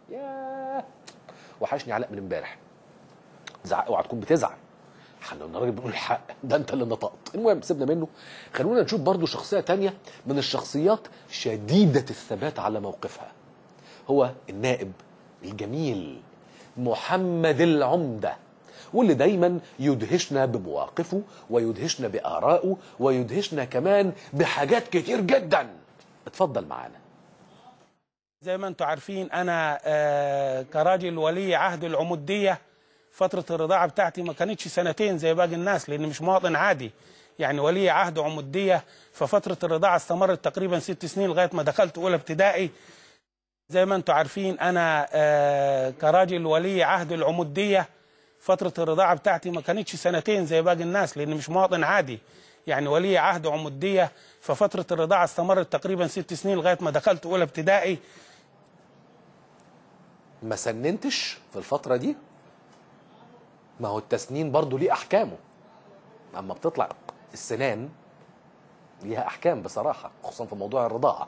ياه وحشني علاء من امبارح زعق اوعى تكون بتزعل احنا الراجل بيقول الحق ده انت اللي نطقت المهم سيبنا منه خلونا نشوف برضو شخصيه تانية من الشخصيات شديده الثبات على موقفها هو النائب الجميل محمد العمده واللي دايما يدهشنا بمواقفه ويدهشنا بآرائه ويدهشنا كمان بحاجات كتير جدا اتفضل معانا زي ما انتم عارفين انا آه، كراجل ولي عهد العموديه فتره الرضاعه بتاعتي ما كانتش سنتين زي باقي الناس لان مش مواطن عادي يعني ولي عهد عموديه ففتره الرضاعه استمرت تقريبا ست سنين لغايه ما دخلت اولى ابتدائي زي ما انتم عارفين انا آه، كراجل ولي عهد العموديه فتره الرضاعه بتاعتي ما كانتش سنتين زي باقي الناس لان مش مواطن عادي يعني ولي عهد عموديه ففتره الرضاعه استمرت تقريبا ست سنين لغايه ما دخلت اولى ابتدائي ما سننتش في الفترة دي ما هو التسنين برضو ليه أحكامه أما بتطلع السنان ليها أحكام بصراحة خصوصا في موضوع الرضاعة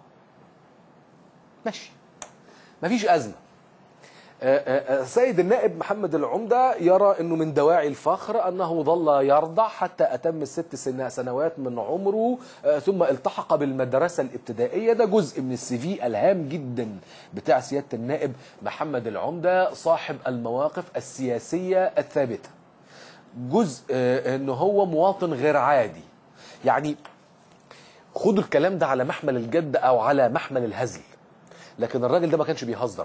ماشي مفيش أزمة آه، آه، آه، سيد النائب محمد العمدة يرى أنه من دواعي الفخر أنه ظل يرضع حتى أتم الست سن- سنوات من عمره آه، ثم التحق بالمدرسة الابتدائية ده جزء من السي في الهام جدا بتاع سيادة النائب محمد العمدة صاحب المواقف السياسية الثابتة جزء آه، أنه هو مواطن غير عادي يعني خدوا الكلام ده على محمل الجد أو على محمل الهزل لكن الراجل ده ما كانش بيهزر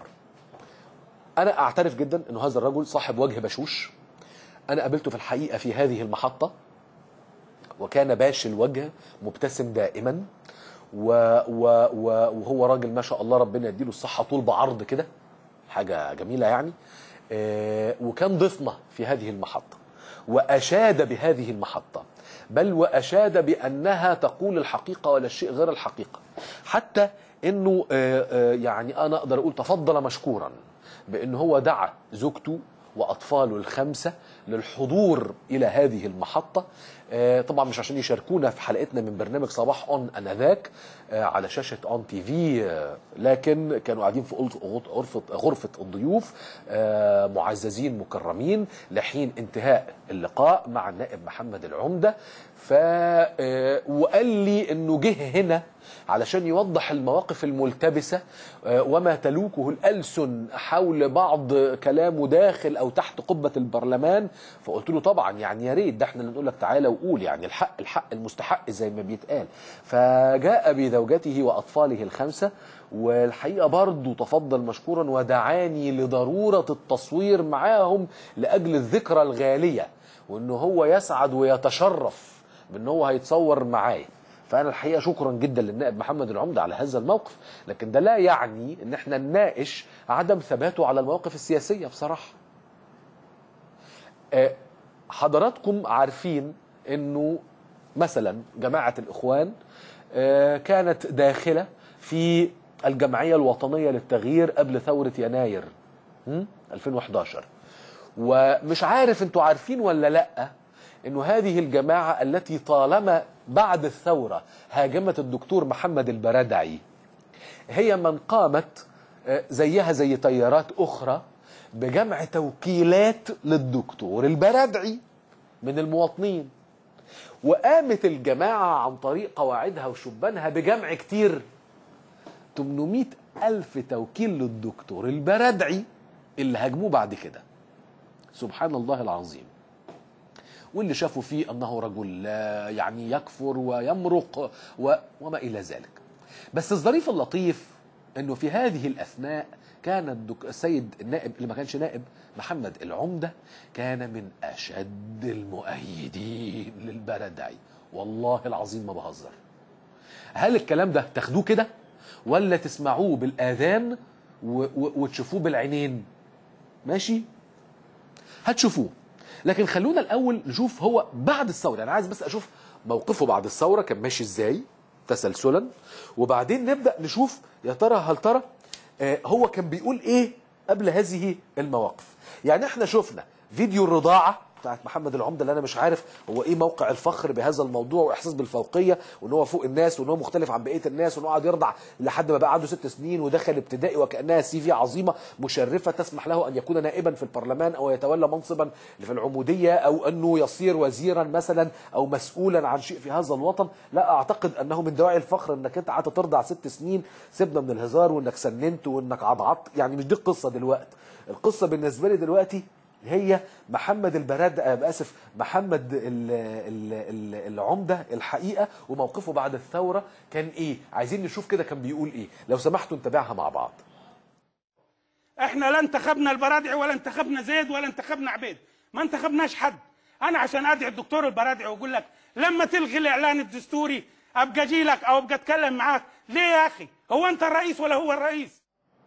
انا اعترف جدا انه هذا الرجل صاحب وجه بشوش انا قابلته في الحقيقه في هذه المحطه وكان باش الوجه مبتسم دائما و و و وهو راجل ما شاء الله ربنا يديله الصحه طول بعرض كده حاجه جميله يعني آه، وكان ضيفنا في هذه المحطه واشاد بهذه المحطه بل واشاد بانها تقول الحقيقه ولا الشيء غير الحقيقه حتى انه آه، آه، يعني انا اقدر اقول تفضل مشكورا بان هو دعا زوجته واطفاله الخمسه للحضور الى هذه المحطه آه، طبعا مش عشان يشاركونا في حلقتنا من برنامج صباح اون انذاك آه، على شاشه اون تي في آه، لكن كانوا قاعدين في غرف- غرفه غرفه الضيوف آه، معززين مكرمين لحين انتهاء اللقاء مع النائب محمد العمده ف آه، وقال لي انه جه هنا علشان يوضح المواقف الملتبسه آه، وما تلوكه الالسن حول بعض كلامه داخل او تحت قبه البرلمان فقلت له طبعا يعني يا ريت ده احنا اللي نقول لك تعالى وقول يعني الحق الحق المستحق زي ما بيتقال فجاء بزوجته واطفاله الخمسه والحقيقه برضه تفضل مشكورا ودعاني لضروره التصوير معاهم لاجل الذكرى الغاليه وانه هو يسعد ويتشرف بان هو هيتصور معايا فانا الحقيقه شكرا جدا للنائب محمد العمده على هذا الموقف لكن ده لا يعني ان احنا نناقش عدم ثباته على المواقف السياسيه بصراحه آه، حضراتكم عارفين انه مثلا جماعه الاخوان آه، كانت داخله في الجمعيه الوطنيه للتغيير قبل ثوره يناير م? 2011 ومش عارف انتوا عارفين ولا لا انه هذه الجماعه التي طالما بعد الثوره هاجمت الدكتور محمد البرادعي هي من قامت آه، زيها زي تيارات اخرى بجمع توكيلات للدكتور البرادعي من المواطنين وقامت الجماعه عن طريق قواعدها وشبانها بجمع كتير 800 ألف توكيل للدكتور البرادعي اللي هاجموه بعد كده سبحان الله العظيم واللي شافوا فيه أنه رجل آه، يعني يكفر ويمرق و... وما إلى ذلك بس الظريف اللطيف أنه في هذه الأثناء كان الدك... السيد النائب اللي ما كانش نائب محمد العمدة كان من أشد المؤيدين للبردعي والله العظيم ما بهزر هل الكلام ده تاخدوه كده ولا تسمعوه بالآذان و... و... وتشوفوه بالعينين ماشي هتشوفوه لكن خلونا الاول نشوف هو بعد الثوره انا عايز بس اشوف موقفه بعد الثوره كان ماشي ازاي تسلسلا وبعدين نبدا نشوف يا ترى هل ترى آه هو كان بيقول ايه قبل هذه المواقف يعني احنا شفنا فيديو الرضاعه بتاعت محمد العمده اللي انا مش عارف هو ايه موقع الفخر بهذا الموضوع واحساس بالفوقيه وان هو فوق الناس وان هو مختلف عن بقيه الناس وان هو قعد يرضع لحد ما بقى عنده ست سنين ودخل ابتدائي وكانها سي في عظيمه مشرفه تسمح له ان يكون نائبا في البرلمان او يتولى منصبا في العموديه او انه يصير وزيرا مثلا او مسؤولا عن شيء في هذا الوطن لا اعتقد انه من دواعي الفخر انك انت قعدت ترضع ست سنين سيبنا من الهزار وانك سننت وانك عضعضت يعني مش دي القصه دلوقتي القصه بالنسبه لي دلوقتي هي محمد البراد آه، اسف محمد ال ال ال العمده الحقيقه وموقفه بعد الثوره كان ايه عايزين نشوف كده كان بيقول ايه لو سمحتوا نتابعها مع بعض احنا لا انتخبنا البرادعي ولا انتخبنا زيد ولا انتخبنا عبيد ما انتخبناش حد انا عشان ادعي الدكتور البرادعي واقول لك لما تلغي الاعلان الدستوري ابقى اجي لك او ابقى اتكلم معاك ليه يا اخي هو انت الرئيس ولا هو الرئيس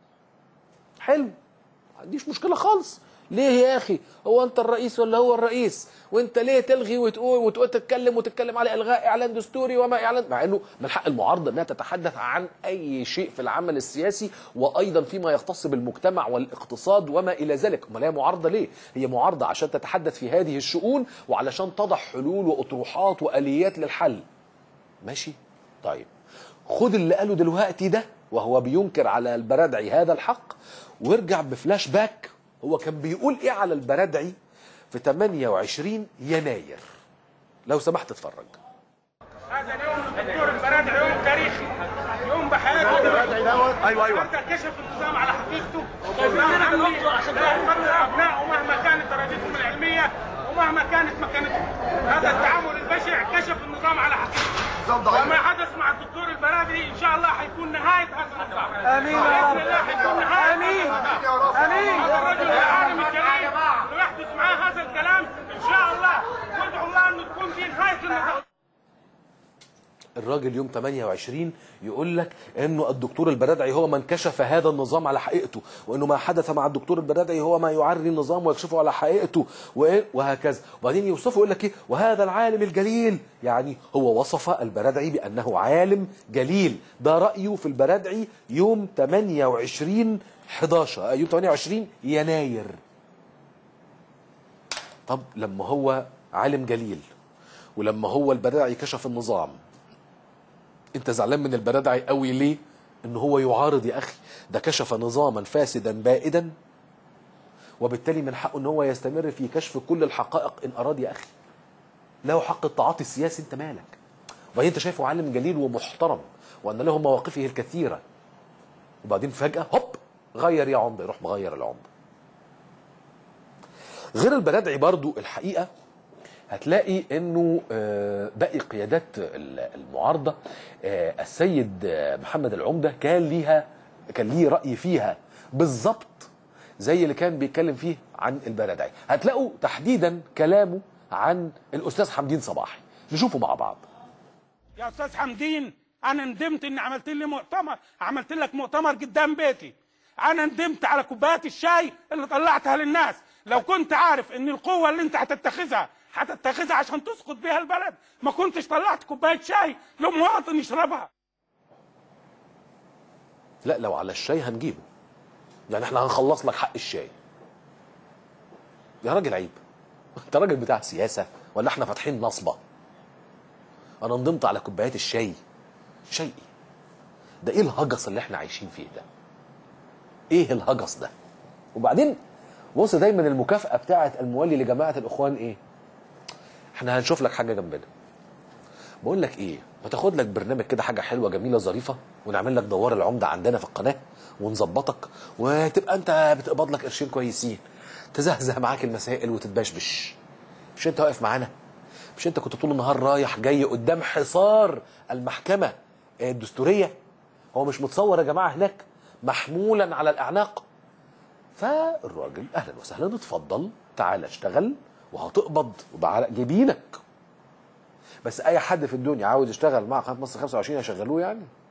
حلو ما عنديش مشكله خالص ليه يا اخي هو انت الرئيس ولا هو الرئيس وانت ليه تلغي وتقول وتقول تتكلم وتتكلم على الغاء اعلان دستوري وما اعلان مع انه من حق المعارضه انها تتحدث عن اي شيء في العمل السياسي وايضا فيما يختص بالمجتمع والاقتصاد وما الى ذلك امال هي معارضه ليه هي معارضه عشان تتحدث في هذه الشؤون وعلشان تضع حلول واطروحات واليات للحل ماشي طيب خد اللي قاله دلوقتي ده وهو بينكر على البرادعي هذا الحق وارجع بفلاش باك هو كان بيقول ايه على البرادعي في 28 يناير لو سمحت اتفرج هذا اليوم الدكتور البرادعي يوم تاريخي يوم بحياته ايوه ايوه حتى كشف النظام على حقيقته وكان عمي لا يفرق ابنائه مهما كانت درجتهم العلميه ومهما كانت مكانتهم هذا التعامل البشع كشف النظام على حقيقته نظام ضعيف. وما حدث مع الدكتور البرادعي ان شاء الله حيكون نهايه هذا النظام آمين يا رب. باذن الله حيكون نهايه آمين. هذا النظام. آمين. هذا الرجل العالم الكريم لو يحدث معاه هذا الكلام ان شاء الله وادعو الله انه تكون دي نهايه النظام الراجل يوم 28 يقول لك انه الدكتور البرادعي هو من كشف هذا النظام على حقيقته وانه ما حدث مع الدكتور البرادعي هو ما يعري النظام ويكشفه على حقيقته وإيه؟ وهكذا وبعدين يوصفه يقول لك ايه وهذا العالم الجليل يعني هو وصف البرادعي بانه عالم جليل ده رايه في البرادعي يوم 28 11 يوم 28 يناير طب لما هو عالم جليل ولما هو البرادعي كشف النظام انت زعلان من البرادعي قوي ليه ان هو يعارض يا اخي ده كشف نظاما فاسدا بائدا وبالتالي من حقه ان هو يستمر في كشف كل الحقائق ان اراد يا اخي له حق التعاطي السياسي انت مالك وبعدين انت شايفه عالم جليل ومحترم وان له مواقفه الكثيره وبعدين فجاه هوب غير يا عمده يروح مغير العمده غير البرادعي برضو الحقيقه هتلاقي انه آه، باقي قيادات ال- المعارضه آه، السيد آه، محمد العمده كان ليها كان ليه راي فيها بالظبط زي اللي كان بيتكلم فيه عن البرادعي هتلاقوا تحديدا كلامه عن الاستاذ حمدين صباحي نشوفه مع بعض يا استاذ حمدين انا ندمت اني عملت لي مؤتمر عملت لك مؤتمر قدام بيتي انا ندمت على كوبايات الشاي اللي طلعتها للناس لو كنت عارف ان القوه اللي انت هتتخذها هتتخذها عشان تسقط بيها البلد ما كنتش طلعت كوبايه شاي لمواطن يشربها لا لو على الشاي هنجيبه يعني احنا هنخلص لك حق الشاي يا راجل عيب انت راجل بتاع سياسه ولا احنا فاتحين نصبه انا ندمت على كوبايات الشاي شاي ايه ده ايه الهجس اللي احنا عايشين فيه ده ايه الهجس ده وبعدين بص دايما المكافاه بتاعه المولي لجماعه الاخوان ايه احنا هنشوف لك حاجه جنبنا بقول لك ايه ما تاخد لك برنامج كده حاجه حلوه جميله ظريفه ونعمل لك دوار العمده عندنا في القناه ونظبطك وتبقى انت بتقبض لك قرشين كويسين تزهزه معاك المسائل وتتبشبش مش انت واقف معانا مش انت كنت طول النهار رايح جاي قدام حصار المحكمه الدستوريه هو مش متصور يا جماعه هناك محمولا على الاعناق فالراجل اهلا وسهلا اتفضل تعال اشتغل وهتقبض وبعرق جبينك بس اي حد في الدنيا عاوز يشتغل مع قناه مصر 25 هيشغلوه يعني